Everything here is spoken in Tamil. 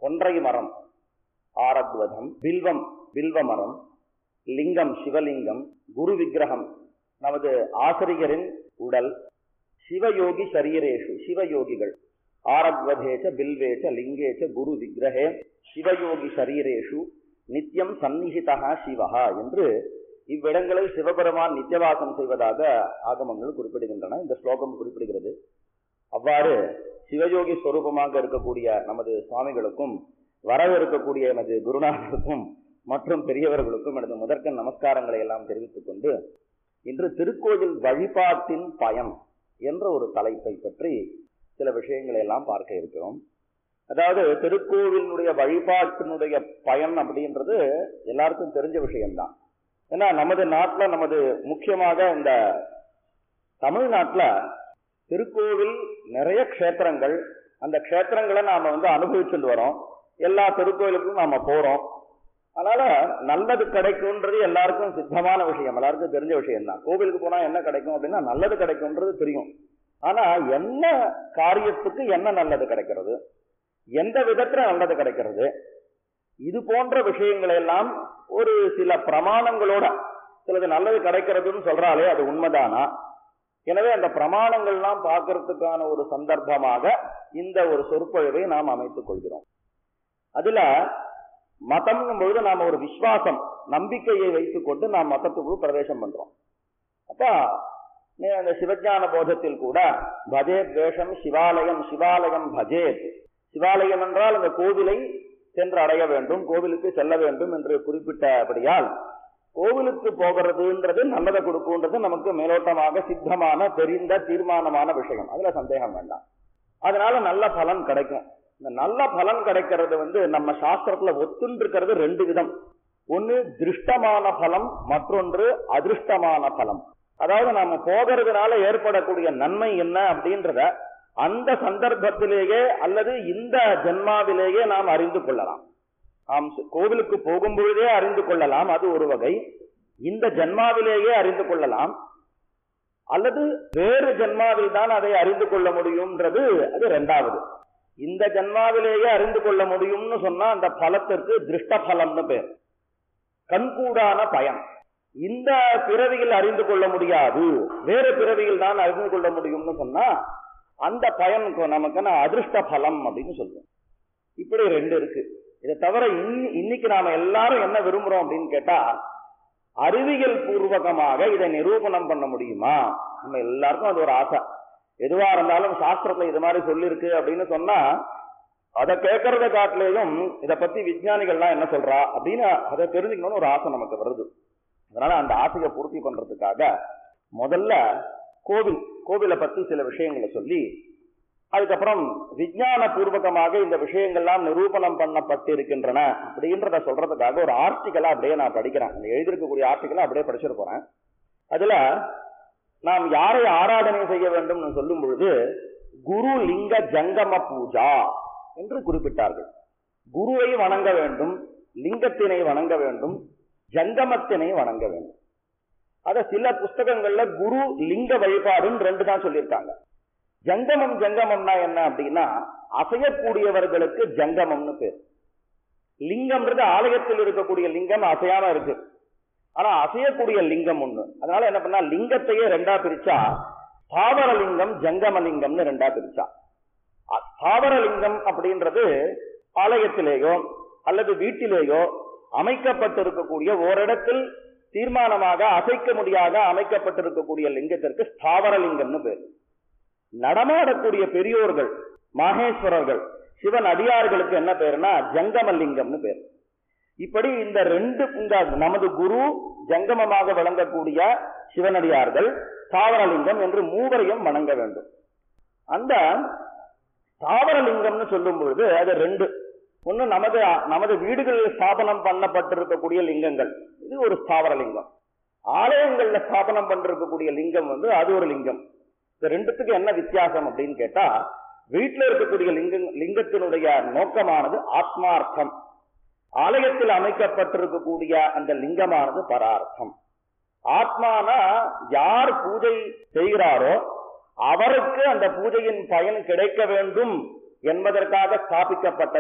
கொன்றை மரம் ஆரத்வதம் பில்வம் பில்வ மரம் லிங்கம் சிவலிங்கம் குரு விக்கிரகம் நமது ஆசிரியரின் உடல் சிவயோகி சரீரேஷு சிவயோகிகள் ஆரத்வதேச்ச பில்வேச்ச லிங்கேச்ச குரு விக்கிரகே சிவயோகி சரீரேஷு நித்தியம் சந்நிகிதா சிவஹா என்று இவ்விடங்களில் சிவபெருமான் நித்தியவாசம் செய்வதாக ஆகமங்கள் குறிப்பிடுகின்றன இந்த ஸ்லோகம் குறிப்பிடுகிறது அவ்வாறு சிவயோகி ஸ்வரூபமாக இருக்கக்கூடிய நமது சுவாமிகளுக்கும் வரவிருக்கக்கூடிய எனது குருநாதருக்கும் மற்றும் பெரியவர்களுக்கும் எனது முதற்கண் நமஸ்காரங்களை எல்லாம் தெரிவித்துக் கொண்டு இன்று திருக்கோயில் வழிபாட்டின் பயன் என்ற ஒரு தலைப்பை பற்றி சில விஷயங்களை எல்லாம் பார்க்க இருக்கிறோம் அதாவது திருக்கோவிலுடைய வழிபாட்டினுடைய பயன் அப்படின்றது எல்லாருக்கும் தெரிஞ்ச விஷயம்தான் ஏன்னா நமது நாட்டுல நமது முக்கியமாக இந்த தமிழ்நாட்டுல திருக்கோவில் நிறைய க்ஷேத்திரங்கள் அந்த க்ஷேத்திரங்களை நாம வந்து அனுபவிச்சுட்டு வரோம் எல்லா திருக்கோயிலுக்கும் நாம போறோம் அதனால நல்லது கிடைக்கும்ன்றது எல்லாருக்கும் சித்தமான விஷயம் எல்லாருக்கும் தெரிஞ்ச விஷயம் தான் கோவிலுக்கு போனா என்ன கிடைக்கும் அப்படின்னா நல்லது கிடைக்கும்ன்றது தெரியும் ஆனா என்ன காரியத்துக்கு என்ன நல்லது கிடைக்கிறது எந்த விதத்துல நல்லது கிடைக்கிறது இது போன்ற விஷயங்களை எல்லாம் ஒரு சில பிரமாணங்களோட சிலது நல்லது கிடைக்கிறதுன்னு சொல்றாலே அது உண்மைதானா எனவே அந்த பிரமாணங்கள்லாம் பார்க்கறதுக்கான ஒரு சந்தர்ப்பமாக இந்த ஒரு சொற்பொழிவை நாம் அமைத்துக் கொள்கிறோம் அதுல மதம்ங்கும் பொழுது நாம ஒரு விசுவாசம் நம்பிக்கையை வைத்துக் கொண்டு நாம் மதத்துக்குள் பிரவேசம் பண்றோம் அப்ப அந்த சிவஞான போதத்தில் கூட பஜே தேசம் சிவாலயம் சிவாலயம் பஜேத் சிவாலயம் என்றால் அந்த கோவிலை சென்று அடைய வேண்டும் கோவிலுக்கு செல்ல வேண்டும் என்று குறிப்பிட்டபடியால் கோவிலுக்கு போகிறதுன்றது நல்லதை கொடுக்குன்றது நமக்கு மேலோட்டமாக சித்தமான தெரிந்த தீர்மானமான விஷயம் அதுல சந்தேகம் வேண்டாம் அதனால நல்ல பலன் கிடைக்கும் இந்த நல்ல பலன் கிடைக்கிறது வந்து நம்ம சாஸ்திரத்துல ஒத்துன்னு இருக்கிறது ரெண்டு விதம் ஒன்னு திருஷ்டமான பலம் மற்றொன்று அதிருஷ்டமான பலம் அதாவது நாம போகிறதுனால ஏற்படக்கூடிய நன்மை என்ன அப்படின்றத அந்த சந்தர்ப்பத்திலேயே அல்லது இந்த ஜென்மாவிலேயே நாம் அறிந்து கொள்ளலாம் நாம் கோவிலுக்கு போகும் பொழுதே அறிந்து கொள்ளலாம் அது ஒரு வகை இந்த ஜென்மாவிலேயே அறிந்து கொள்ளலாம் அல்லது வேறு ஜென்மாவில் தான் அதை அறிந்து கொள்ள முடியும்ன்றது அது ரெண்டாவது இந்த ஜென்மாவிலேயே அறிந்து கொள்ள முடியும்னு சொன்னா அந்த பலத்திற்கு திருஷ்ட பலம்னு பேர் கண்கூடான பயன் இந்த பிறவியில் அறிந்து கொள்ள முடியாது வேறு பிறவியில் தான் அறிந்து கொள்ள முடியும்னு சொன்னா அந்த பயனுக்கு நமக்கு அதிருஷ்ட பலம் அப்படின்னு சொல்லுவோம் இப்படி ரெண்டு இருக்கு இதை தவிர இன்னைக்கு நாம எல்லாரும் என்ன விரும்புறோம் அப்படின்னு கேட்டா அறிவியல் பூர்வகமாக இதை நிரூபணம் பண்ண முடியுமா நம்ம எல்லாருக்கும் அது ஒரு ஆசை எதுவா இருந்தாலும் சாஸ்திரத்துல இது மாதிரி சொல்லிருக்கு அப்படின்னு சொன்னா அதை கேட்கறத காட்டிலேயும் இதை பத்தி விஞ்ஞானிகள்லாம் என்ன சொல்றா அப்படின்னு அதை தெரிஞ்சுக்கணும்னு ஒரு ஆசை நமக்கு வருது அதனால அந்த ஆசையை பூர்த்தி பண்றதுக்காக முதல்ல கோவில் கோவிலை பத்தி சில விஷயங்களை சொல்லி அதுக்கப்புறம் விஞ்ஞான பூர்வகமாக இந்த விஷயங்கள்லாம் நிரூபணம் பண்ணப்பட்டு இருக்கின்றன அப்படின்றத சொல்றதுக்காக ஒரு ஆர்டிக்கலா அப்படியே நான் படிக்கிறேன் அந்த எழுதியிருக்கக்கூடிய ஆர்டிக்கலா அப்படியே படிச்சிட போறேன் அதுல நாம் யாரை ஆராதனை செய்ய வேண்டும் சொல்லும் பொழுது குரு லிங்க ஜங்கம பூஜா என்று குறிப்பிட்டார்கள் குருவை வணங்க வேண்டும் லிங்கத்தினை வணங்க வேண்டும் ஜங்கமத்தினை வணங்க வேண்டும் அத சில புஸ்தகங்கள்ல குரு லிங்க வழிபாடுன்னு ரெண்டு தான் சொல்லியிருக்காங்க ஜங்கமம் ஜங்கமம்னா என்ன அப்படின்னா அசையக்கூடியவர்களுக்கு ஜங்கமம்னு பேர் லிங்கம்ன்றது ஆலயத்தில் இருக்கக்கூடிய லிங்கம் அசையாம இருக்கு ஆனா அசையக்கூடிய லிங்கம் ஒண்ணு அதனால என்ன பண்ணா லிங்கத்தையே ரெண்டா பிரிச்சா ஸ்தாவர லிங்கம் ஜங்கம லிங்கம்னு ரெண்டா பிரிச்சா ஸ்தாவர லிங்கம் அப்படின்றது ஆலயத்திலேயோ அல்லது வீட்டிலேயோ அமைக்கப்பட்டிருக்கக்கூடிய ஓரிடத்தில் தீர்மானமாக அசைக்க முடியாத அமைக்கப்பட்டிருக்கக்கூடிய லிங்கத்திற்கு ஸ்தாவர லிங்கம்னு பேர் நடமாடக்கூடிய பெரியோர்கள் மாகேஸ்வரர்கள் சிவன் அடியார்களுக்கு என்ன பேருனா ஜங்கமலிங்கம்னு பேர் இப்படி இந்த ரெண்டு இந்த நமது குரு ஜங்கமமாக விளங்கக்கூடிய சிவனடியார்கள் தாவரலிங்கம் என்று மூவரையும் வணங்க வேண்டும் அந்த தாவரலிங்கம்னு சொல்லும் பொழுது அது ரெண்டு ஒண்ணு நமது நமது வீடுகளில் ஸ்தாபனம் பண்ணப்பட்டிருக்கக்கூடிய லிங்கங்கள் இது ஒரு ஸ்தாவரலிங்கம் ஆலயங்கள்ல ஸ்தாபனம் பண்ணிருக்கக்கூடிய லிங்கம் வந்து அது ஒரு லிங்கம் இந்த ரெண்டுத்துக்கு என்ன வித்தியாசம் அப்படின்னு கேட்டா வீட்டில் இருக்கக்கூடிய லிங்க லிங்கத்தினுடைய நோக்கமானது ஆத்மார்த்தம் ஆலயத்தில் அமைக்கப்பட்டிருக்கக்கூடிய அந்த லிங்கமானது பரார்த்தம் ஆத்மானா யார் பூஜை செய்கிறாரோ அவருக்கு அந்த பூஜையின் பயன் கிடைக்க வேண்டும் என்பதற்காக ஸ்தாபிக்கப்பட்ட